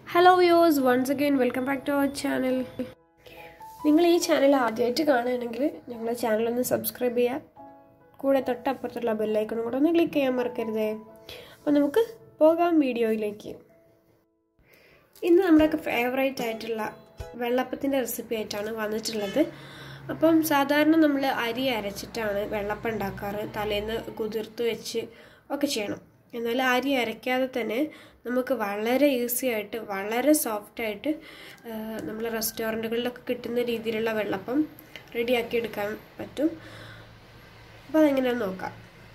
hello viewers once again welcome back to our channel നിങ്ങൾ ഈ channel ആദ്യമായിട്ട് കാണുകയാണെങ്കിൽ ഞങ്ങളെ ചാനലൊന്ന് സബ്സ്ക്രൈബ് ചെയ്യുക കൂടെ തൊട്ടപ്പുറത്തുള്ള ബെല്ലൈക്കണും കൂടെ ഒന്ന് ക്ലിക്ക് ചെയ്യാൻ മറക്കരുതേ അപ്പോൾ നമുക്ക് പോകാം വീഡിയോയിലേക്ക് ഇന്ന് നമ്മുടെയൊക്കെ ഫേവറേറ്റ് ആയിട്ടുള്ള വെള്ളപ്പത്തിൻ്റെ റെസിപ്പി ആയിട്ടാണ് വന്നിട്ടുള്ളത് അപ്പം സാധാരണ നമ്മൾ അരി അരച്ചിട്ടാണ് വെള്ളപ്പം ഉണ്ടാക്കാറ് തലേന്ന് കുതിർത്ത് വെച്ച് ഒക്കെ ചെയ്യണം എന്നാൽ അരി അരയ്ക്കാതെ തന്നെ നമുക്ക് വളരെ ഈസി ആയിട്ട് വളരെ സോഫ്റ്റ് ആയിട്ട് നമ്മൾ റെസ്റ്റോറൻറ്റുകളിലൊക്കെ കിട്ടുന്ന രീതിയിലുള്ള വെള്ളപ്പം റെഡിയാക്കി എടുക്കാൻ പറ്റും അപ്പോൾ അതെങ്ങനെയാണെന്ന് നോക്കാം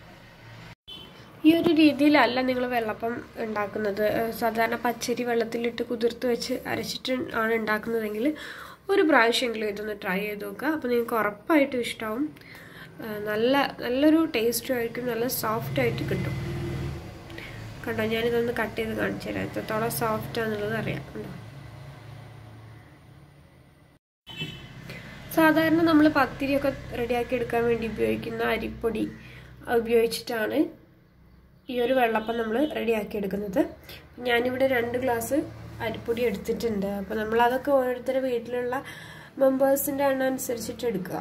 ഈ ഒരു രീതിയിലല്ല നിങ്ങൾ വെള്ളപ്പം ഉണ്ടാക്കുന്നത് സാധാരണ പച്ചരി വെള്ളത്തിലിട്ട് കുതിർത്ത് വെച്ച് അരച്ചിട്ട് ആണ് ഉണ്ടാക്കുന്നതെങ്കിൽ ഒരു പ്രാവശ്യമെങ്കിലും ഇതൊന്ന് ട്രൈ ചെയ്ത് നോക്കുക അപ്പോൾ നിങ്ങൾക്ക് ഉറപ്പായിട്ടും ഇഷ്ടമാവും നല്ല നല്ലൊരു ടേസ്റ്റും ആയിരിക്കും നല്ല സോഫ്റ്റ് ആയിട്ട് കിട്ടും കണ്ടോ ഞാനിതൊന്ന് കട്ട് ചെയ്ത് കാണിച്ചു തരാം എത്രത്തോളം സോഫ്റ്റ് ആണെന്നുള്ളത് അറിയാം കണ്ടോ സാധാരണ നമ്മൾ പത്തിരിയൊക്കെ റെഡിയാക്കി എടുക്കാൻ വേണ്ടി ഉപയോഗിക്കുന്ന അരിപ്പൊടി ഉപയോഗിച്ചിട്ടാണ് ഈ ഒരു വെള്ളപ്പം നമ്മൾ റെഡിയാക്കി എടുക്കുന്നത് ഞാനിവിടെ രണ്ട് ഗ്ലാസ് അരിപ്പൊടി എടുത്തിട്ടുണ്ട് അപ്പോൾ നമ്മൾ അതൊക്കെ ഓരോരുത്തരുടെ വീട്ടിലുള്ള മെമ്പേഴ്സിൻ്റെ എണ്ണം അനുസരിച്ചിട്ട് എടുക്കുക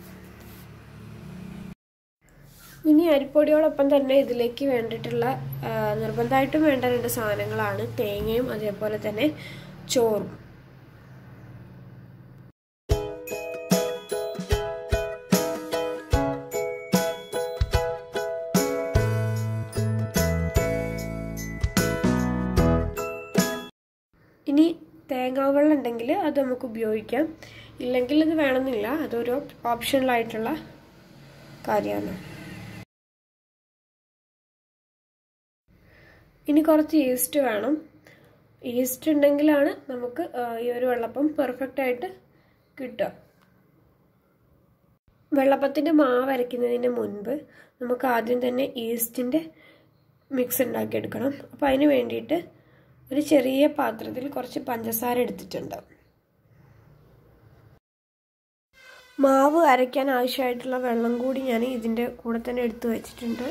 ഇനി അരിപ്പൊടിയോടൊപ്പം തന്നെ ഇതിലേക്ക് വേണ്ടിയിട്ടുള്ള നിർബന്ധമായിട്ടും വേണ്ട രണ്ട് സാധനങ്ങളാണ് തേങ്ങയും അതേപോലെ തന്നെ ചോറും ഇനി തേങ്ങാവെള്ളം ഉണ്ടെങ്കിൽ അത് നമുക്ക് ഉപയോഗിക്കാം ഇല്ലെങ്കിൽ ഇത് വേണമെന്നില്ല അതൊരു ഓപ്ഷണലായിട്ടുള്ള കാര്യമാണ് ഇനി കുറച്ച് ഈസ്റ്റ് വേണം ഈസ്റ്റ് ഉണ്ടെങ്കിലാണ് നമുക്ക് ഈ ഒരു വെള്ളപ്പം പെർഫെക്റ്റ് ആയിട്ട് കിട്ടുക വെള്ളപ്പത്തിൻ്റെ മാവ് അരയ്ക്കുന്നതിന് മുൻപ് നമുക്ക് ആദ്യം തന്നെ ഈസ്റ്റിൻ്റെ മിക്സ് ഉണ്ടാക്കിയെടുക്കണം അപ്പോൾ അതിന് വേണ്ടിയിട്ട് ഒരു ചെറിയ പാത്രത്തിൽ കുറച്ച് പഞ്ചസാര എടുത്തിട്ടുണ്ട് മാവ് അരയ്ക്കാൻ ആവശ്യമായിട്ടുള്ള വെള്ളം കൂടി ഞാൻ ഇതിൻ്റെ കൂടെ തന്നെ എടുത്തു വെച്ചിട്ടുണ്ട്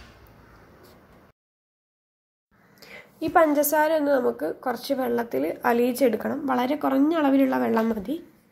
ഈ പഞ്ചസാര ഒന്ന് നമുക്ക് കുറച്ച് വെള്ളത്തിൽ അലിയിച്ചെടുക്കണം വളരെ കുറഞ്ഞ അളവിലുള്ള വെള്ളം മതി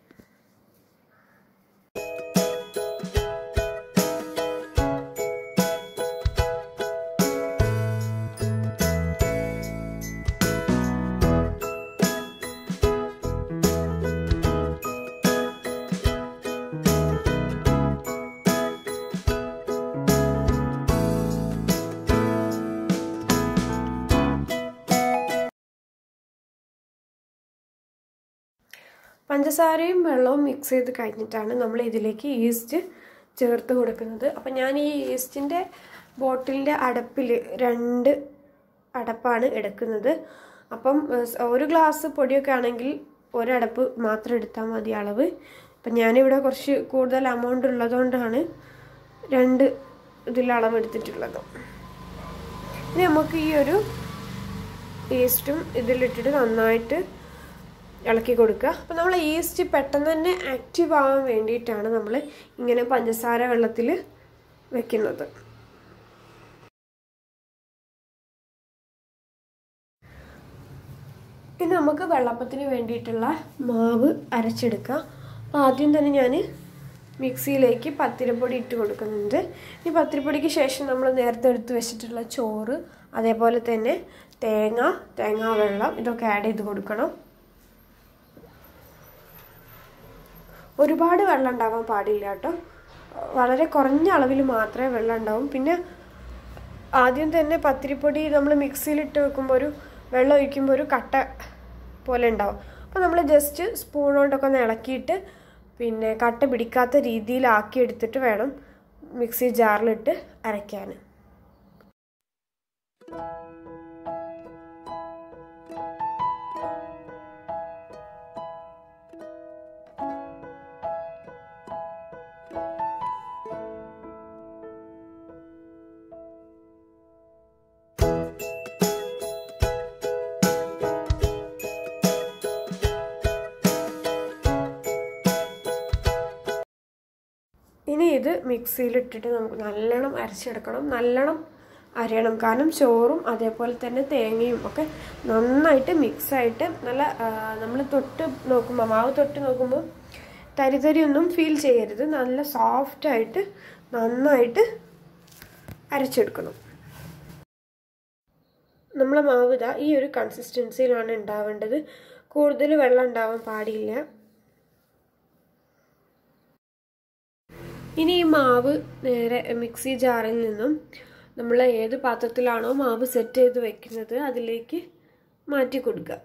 പഞ്ചസാരയും വെള്ളവും മിക്സ് ചെയ്ത് കഴിഞ്ഞിട്ടാണ് നമ്മൾ ഇതിലേക്ക് ഈസ്റ്റ് ചേർത്ത് കൊടുക്കുന്നത് അപ്പം ഞാൻ ഈ ഈസ്റ്റിൻ്റെ ബോട്ടിലിൻ്റെ അടപ്പിൽ രണ്ട് അടപ്പാണ് എടുക്കുന്നത് അപ്പം ഒരു ഗ്ലാസ് പൊടിയൊക്കെ ആണെങ്കിൽ ഒരടപ്പ് മാത്രം എടുത്താൽ മതി അളവ് അപ്പം ഞാനിവിടെ കുറച്ച് കൂടുതൽ എമൗണ്ട് ഉള്ളതുകൊണ്ടാണ് രണ്ട് ഇതിൽ അളവ് എടുത്തിട്ടുള്ളത് ഇനി നമുക്ക് ഈ ഒരു ഈസ്റ്റും ഇതിലിട്ടിട്ട് നന്നായിട്ട് ഇളക്കി കൊടുക്കുക അപ്പോൾ നമ്മൾ ഈസ്റ്റ് പെട്ടെന്ന് തന്നെ ആക്റ്റീവ് ആവാൻ വേണ്ടിയിട്ടാണ് നമ്മൾ ഇങ്ങനെ പഞ്ചസാര വെള്ളത്തിൽ വെക്കുന്നത് ഇനി നമുക്ക് വെള്ളപ്പത്തിന് വേണ്ടിയിട്ടുള്ള മാവ് അരച്ചെടുക്കാം അപ്പോൾ ആദ്യം തന്നെ ഞാൻ മിക്സിയിലേക്ക് പത്തിരിപ്പൊടി ഇട്ട് കൊടുക്കുന്നുണ്ട് ഈ പത്തിരിപ്പൊടിക്ക് ശേഷം നമ്മൾ നേരത്തെ എടുത്ത് വെച്ചിട്ടുള്ള ചോറ് അതേപോലെ തന്നെ തേങ്ങ തേങ്ങാ വെള്ളം ഇതൊക്കെ ആഡ് ചെയ്ത് കൊടുക്കണം ഒരുപാട് വെള്ളം ഉണ്ടാവാൻ പാടില്ല കേട്ടോ വളരെ കുറഞ്ഞ അളവിൽ മാത്രമേ വെള്ളം ഉണ്ടാവും പിന്നെ ആദ്യം തന്നെ പത്തിരിപ്പൊടി നമ്മൾ മിക്സിയിലിട്ട് വെക്കുമ്പോൾ ഒരു വെള്ളം ഒഴിക്കുമ്പോൾ ഒരു കട്ട പോലെ ഉണ്ടാവും അപ്പോൾ നമ്മൾ ജസ്റ്റ് സ്പൂൺ കൊണ്ടൊക്കെ ഒന്ന് ഇളക്കിയിട്ട് പിന്നെ കട്ട പിടിക്കാത്ത രീതിയിലാക്കി എടുത്തിട്ട് വേണം മിക്സി ജാറിലിട്ട് അരയ്ക്കാൻ ഇനി ഇത് മിക്സിയിലിട്ടിട്ട് നമുക്ക് നല്ലോണം അരച്ചെടുക്കണം നല്ലോണം അരയണം കാരണം ചോറും അതേപോലെ തന്നെ തേങ്ങയും ഒക്കെ നന്നായിട്ട് മിക്സായിട്ട് നല്ല നമ്മൾ തൊട്ട് നോക്കുമ്പോൾ മാവ് തൊട്ട് നോക്കുമ്പോൾ തരിതരിയൊന്നും ഫീൽ ചെയ്യരുത് നല്ല സോഫ്റ്റായിട്ട് നന്നായിട്ട് അരച്ചെടുക്കണം നമ്മളെ മാവ് ഇതാ ഈ ഒരു കൺസിസ്റ്റൻസിയിലാണ് ഉണ്ടാവേണ്ടത് കൂടുതൽ വെള്ളം ഉണ്ടാവാൻ പാടില്ല ഇനി ഈ മാവ് നേരെ മിക്സി ജാറിൽ നിന്നും നമ്മൾ ഏത് പാത്രത്തിലാണോ മാവ് സെറ്റ് ചെയ്ത് വെക്കുന്നത് അതിലേക്ക് മാറ്റി കൊടുക്കുക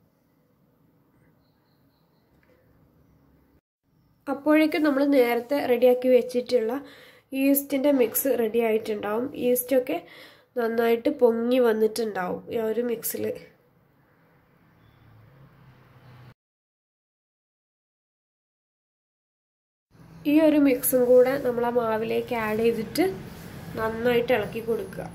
അപ്പോഴേക്കും നമ്മൾ നേരത്തെ റെഡിയാക്കി വെച്ചിട്ടുള്ള ഈസ്റ്റിൻ്റെ മിക്സ് റെഡി ആയിട്ടുണ്ടാവും ഈസ്റ്റൊക്കെ നന്നായിട്ട് പൊങ്ങി വന്നിട്ടുണ്ടാവും ഈ ഒരു മിക്സിൽ ഈ ഒരു മിക്സും കൂടെ നമ്മൾ ആ മാവിലേക്ക് ആഡ് ചെയ്തിട്ട് നന്നായിട്ട് ഇളക്കി കൊടുക്കുക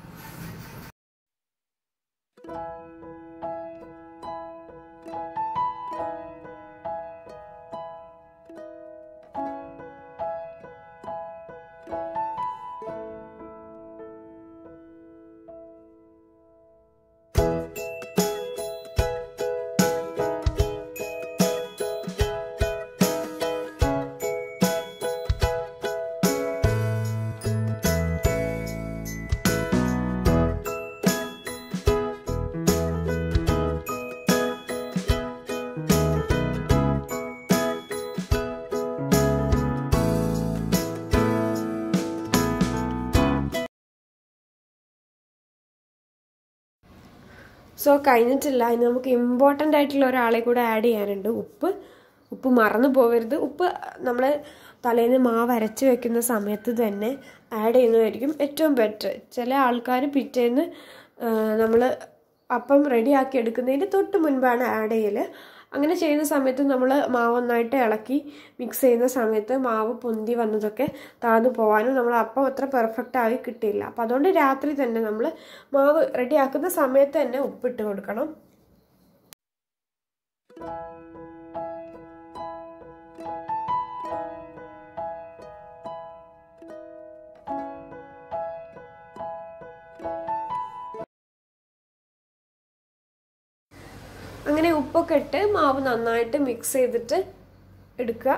സോ കഴിഞ്ഞിട്ടില്ല ഇനി നമുക്ക് ഇമ്പോർട്ടൻ്റ് ആയിട്ടുള്ള ഒരാളെ കൂടെ ആഡ് ചെയ്യാനുണ്ട് ഉപ്പ് ഉപ്പ് മറന്നു പോകരുത് ഉപ്പ് നമ്മൾ തലേന്ന് മാവ് അരച്ച് വെക്കുന്ന സമയത്ത് തന്നെ ആഡ് ചെയ്യുന്നതായിരിക്കും ഏറ്റവും ബെറ്റർ ചില ആൾക്കാർ പിറ്റേന്ന് നമ്മൾ അപ്പം റെഡിയാക്കി എടുക്കുന്നതിന് തൊട്ട് മുൻപാണ് ആഡ് ചെയ്യൽ അങ്ങനെ ചെയ്യുന്ന സമയത്ത് നമ്മൾ മാവ് ഒന്നായിട്ട് ഇളക്കി മിക്സ് ചെയ്യുന്ന സമയത്ത് മാവ് പൊന്തി വന്നതൊക്കെ താഴ്ന്നു പോകാനും നമ്മൾ അപ്പം അത്ര പെർഫെക്റ്റ് ആയി കിട്ടിയില്ല അപ്പം അതുകൊണ്ട് രാത്രി തന്നെ നമ്മൾ മാവ് റെഡിയാക്കുന്ന സമയത്ത് തന്നെ ഉപ്പിട്ട് കൊടുക്കണം അങ്ങനെ ഉപ്പൊക്കെ ഇട്ട് മാവ് നന്നായിട്ട് മിക്സ് ചെയ്തിട്ട് എടുക്കുക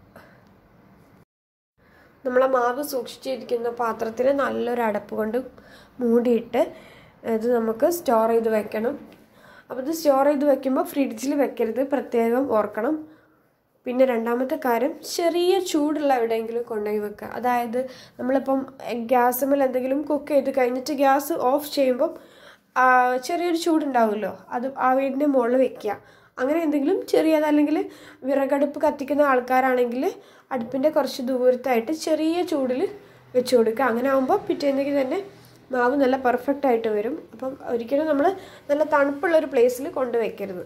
നമ്മളെ മാവ് സൂക്ഷിച്ചിരിക്കുന്ന പാത്രത്തിന് നല്ലൊരു അടപ്പ് കൊണ്ട് മൂടിയിട്ട് ഇത് നമുക്ക് സ്റ്റോർ ചെയ്ത് വെക്കണം അപ്പോൾ ഇത് സ്റ്റോർ ചെയ്ത് വെക്കുമ്പോൾ ഫ്രിഡ്ജിൽ വെക്കരുത് പ്രത്യേകം ഓർക്കണം പിന്നെ രണ്ടാമത്തെ കാര്യം ചെറിയ ചൂടുള്ള എവിടെയെങ്കിലും കൊണ്ടുപോയി വെക്കുക അതായത് നമ്മളിപ്പം ഗ്യാസുമ്മൽ എന്തെങ്കിലും കുക്ക് ചെയ്ത് കഴിഞ്ഞിട്ട് ഗ്യാസ് ഓഫ് ചെയ്യുമ്പം ചെറിയൊരു ചൂടുണ്ടാവുമല്ലോ അത് ആ വീടിൻ്റെ മുകളിൽ വെക്കുക അങ്ങനെ എന്തെങ്കിലും ചെറിയത് അല്ലെങ്കിൽ വിറകടുപ്പ് കത്തിക്കുന്ന ആൾക്കാരാണെങ്കിൽ അടുപ്പിൻ്റെ കുറച്ച് ദൂരത്തായിട്ട് ചെറിയ ചൂടിൽ വെച്ച് കൊടുക്കുക അങ്ങനെ ആകുമ്പോൾ പിറ്റേന്നേക്ക് തന്നെ മാവ് നല്ല പെർഫെക്റ്റ് ആയിട്ട് വരും അപ്പം ഒരിക്കലും നമ്മൾ നല്ല തണുപ്പുള്ള ഒരു പ്ലേസിൽ കൊണ്ടുവയ്ക്കരുത്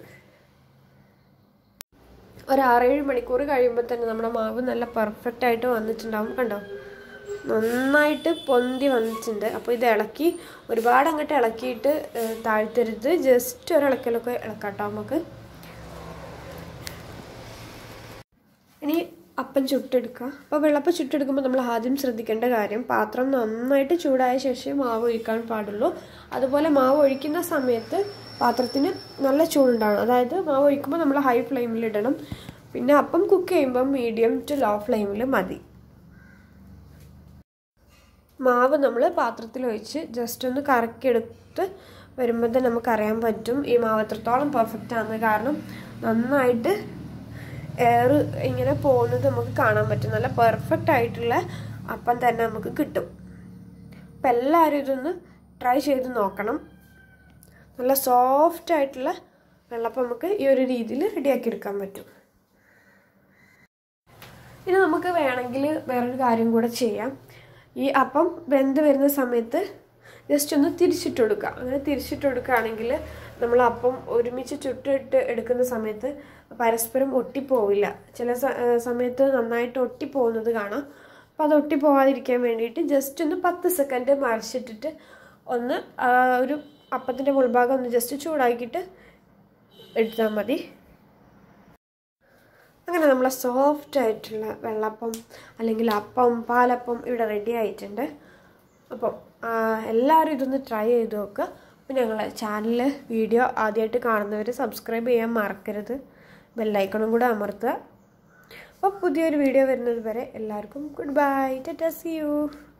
ഒരു ആറേഴ് മണിക്കൂർ കഴിയുമ്പോൾ തന്നെ നമ്മുടെ മാവ് നല്ല പെർഫെക്റ്റ് ആയിട്ട് വന്നിട്ടുണ്ടാവും കണ്ടോ നന്നായിട്ട് പൊന്തി വന്നിട്ടുണ്ട് അപ്പോൾ ഇത് ഇളക്കി ഒരുപാട് അങ്ങോട്ട് ഇളക്കിയിട്ട് താഴ്ത്തരുത് ജസ്റ്റ് ഒരു ഇളക്കലൊക്കെ ഇളക്കാട്ടോ നമുക്ക് ഇനി അപ്പം ചുട്ടെടുക്കുക അപ്പോൾ വെള്ളപ്പം ചുട്ടെടുക്കുമ്പോൾ നമ്മൾ ആദ്യം ശ്രദ്ധിക്കേണ്ട കാര്യം പാത്രം നന്നായിട്ട് ചൂടായ ശേഷം മാവ് ഒഴിക്കാൻ പാടുള്ളൂ അതുപോലെ മാവ് ഒഴിക്കുന്ന സമയത്ത് പാത്രത്തിന് നല്ല ചൂടുണ്ടാവണം അതായത് മാവ് ഒഴിക്കുമ്പോൾ നമ്മൾ ഹൈ ഫ്ലെയിമിൽ ഇടണം പിന്നെ അപ്പം കുക്ക് ചെയ്യുമ്പോൾ മീഡിയം ടു ലോ ഫ്ലെയിമിൽ മതി മാവ് നമ്മൾ പാത്രത്തിൽ ഒഴിച്ച് ജസ്റ്റ് ഒന്ന് കറക്കിയെടുത്ത് വരുമ്പോൾ തന്നെ നമുക്കറിയാൻ പറ്റും ഈ മാവ് എത്രത്തോളം പെർഫെക്റ്റ് ആണെന്ന് കാരണം നന്നായിട്ട് എയർ ഇങ്ങനെ പോകുന്നത് നമുക്ക് കാണാൻ പറ്റും നല്ല പെർഫെക്റ്റ് ആയിട്ടുള്ള അപ്പം തന്നെ നമുക്ക് കിട്ടും അപ്പം എല്ലാവരും ഇതൊന്ന് ട്രൈ ചെയ്ത് നോക്കണം നല്ല സോഫ്റ്റ് ആയിട്ടുള്ള വെള്ളപ്പം നമുക്ക് ഈ ഒരു രീതിയിൽ റെഡിയാക്കി എടുക്കാൻ പറ്റും ഇനി നമുക്ക് വേണമെങ്കിൽ വേറൊരു കാര്യം കൂടെ ചെയ്യാം ഈ അപ്പം വെന്ത് വരുന്ന സമയത്ത് ജസ്റ്റ് ഒന്ന് തിരിച്ചിട്ട് കൊടുക്കുക അങ്ങനെ തിരിച്ചിട്ട് കൊടുക്കുകയാണെങ്കിൽ നമ്മൾ അപ്പം ഒരുമിച്ച് ചുട്ടിട്ട് എടുക്കുന്ന സമയത്ത് പരസ്പരം ഒട്ടിപ്പോവില്ല ചില സമയത്ത് നന്നായിട്ട് ഒട്ടിപ്പോകുന്നത് കാണാം അപ്പോൾ അത് ഒട്ടിപ്പോവാതിരിക്കാൻ വേണ്ടിയിട്ട് ജസ്റ്റ് ഒന്ന് പത്ത് സെക്കൻഡ് മറിച്ചിട്ടിട്ട് ഒന്ന് ഒരു അപ്പത്തിൻ്റെ മുൾഭാഗം ഒന്ന് ജസ്റ്റ് ചൂടാക്കിയിട്ട് എടുത്താൽ മതി അങ്ങനെ നമ്മളെ സോഫ്റ്റ് ആയിട്ടുള്ള വെള്ളപ്പം അല്ലെങ്കിൽ അപ്പം പാലപ്പം ഇവിടെ റെഡി ആയിട്ടുണ്ട് അപ്പോൾ എല്ലാവരും ഇതൊന്ന് ട്രൈ ചെയ്ത് നോക്കുക അപ്പോൾ ഞങ്ങളെ ചാനൽ വീഡിയോ ആദ്യമായിട്ട് കാണുന്നവർ സബ്സ്ക്രൈബ് ചെയ്യാൻ മറക്കരുത് ബെല്ലൈക്കണും കൂടെ അമർത്തുക അപ്പോൾ പുതിയൊരു വീഡിയോ വരുന്നത് വരെ എല്ലാവർക്കും good bye tata see U